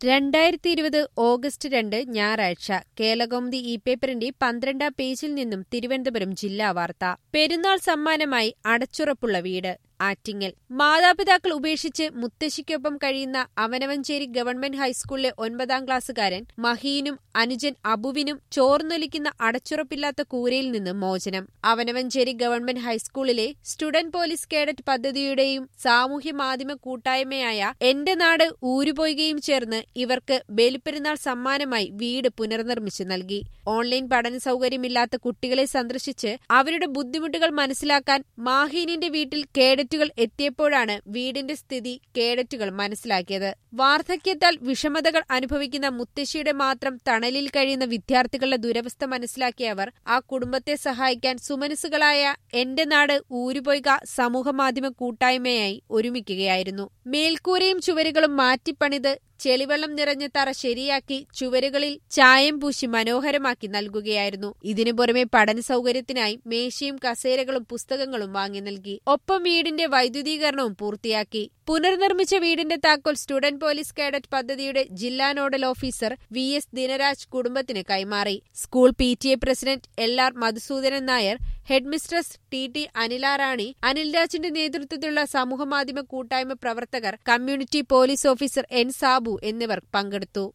രണ്ടായിരത്തി ഇരുപത് ഓഗസ്റ്റ് രണ്ട് ഞായറാഴ്ച കേരളകൗമുദി ഇ പേപ്പറിന്റെ പന്ത്രണ്ടാം പേജിൽ നിന്നും തിരുവനന്തപുരം ജില്ലാ വാർത്ത പെരുന്നാൾ സമ്മാനമായി അടച്ചുറപ്പുള്ള വീട് ആറ്റിങ്ങൽ മാതാപിതാക്കൾ ഉപേക്ഷിച്ച് മുത്തശ്ശിക്കൊപ്പം കഴിയുന്ന അവനവഞ്ചേരി ഗവൺമെന്റ് ഹൈസ്കൂളിലെ ഒൻപതാം ക്ലാസ്സുകാരൻ മഹീനും അനുജൻ അബുവിനും ചോർന്നൊലിക്കുന്ന അടച്ചുറപ്പില്ലാത്ത കൂരയിൽ നിന്ന് മോചനം അവനവഞ്ചേരി ഗവൺമെന്റ് ഹൈസ്കൂളിലെ സ്റ്റുഡന്റ് പോലീസ് കേഡറ്റ് പദ്ധതിയുടെയും സാമൂഹ്യ മാധ്യമ കൂട്ടായ്മയായ എന്റെ നാട് ഊരുപൊയ്കയും ചേർന്ന് ഇവർക്ക് ബലിപ്പെരുന്നാൾ സമ്മാനമായി വീട് പുനർനിർമ്മിച്ചു നൽകി ഓൺലൈൻ പഠന സൗകര്യമില്ലാത്ത കുട്ടികളെ സന്ദർശിച്ച് അവരുടെ ബുദ്ധിമുട്ടുകൾ മനസ്സിലാക്കാൻ മാഹീനിന്റെ വീട്ടിൽ കേഡറ്റുകൾ എത്തിയപ്പോഴാണ് വീടിന്റെ സ്ഥിതി കേഡറ്റുകൾ മനസ്സിലാക്കിയത് വാർദ്ധക്യത്താൽ വിഷമതകൾ അനുഭവിക്കുന്ന മുത്തശ്ശിയുടെ മാത്രം തണലിൽ കഴിയുന്ന വിദ്യാർത്ഥികളുടെ ദുരവസ്ഥ മനസ്സിലാക്കിയ അവർ ആ കുടുംബത്തെ സഹായിക്കാൻ സുമനസുകളായ എന്റെ നാട് ഊരുപൊയ്ക സമൂഹമാധ്യമ കൂട്ടായ്മയായി ഒരുമിക്കുകയായിരുന്നു മേൽക്കൂരയും ചുവരുകളും മാറ്റിപ്പണിത് ചെളിവെള്ളം നിറഞ്ഞ തറ ശരിയാക്കി ചുവരുകളിൽ ചായം പൂശി മനോഹരമാക്കി നൽകുകയായിരുന്നു ഇതിനു പുറമെ പഠന സൗകര്യത്തിനായി മേശയും കസേരകളും പുസ്തകങ്ങളും വാങ്ങി നൽകി ഒപ്പം വീടിന്റെ വൈദ്യുതീകരണവും പൂർത്തിയാക്കി പുനർനിർമ്മിച്ച വീടിന്റെ താക്കോൽ സ്റ്റുഡന്റ് പോലീസ് കേഡറ്റ് പദ്ധതിയുടെ ജില്ലാ nodal officer V S Dinaraj കുടുംബത്തിന് കൈമാറി school P T A president L R Madhusoodanan Nair headmistress T T Anilarani അനിൽരാജിന്റെ നേതൃത്വത്തിലുള്ള സമൂഹമാധ്യമ കൂട്ടായ്മ പ്രവർത്തകർ community police officer N Sabu എന്നിവർ പങ്കെടുത്തു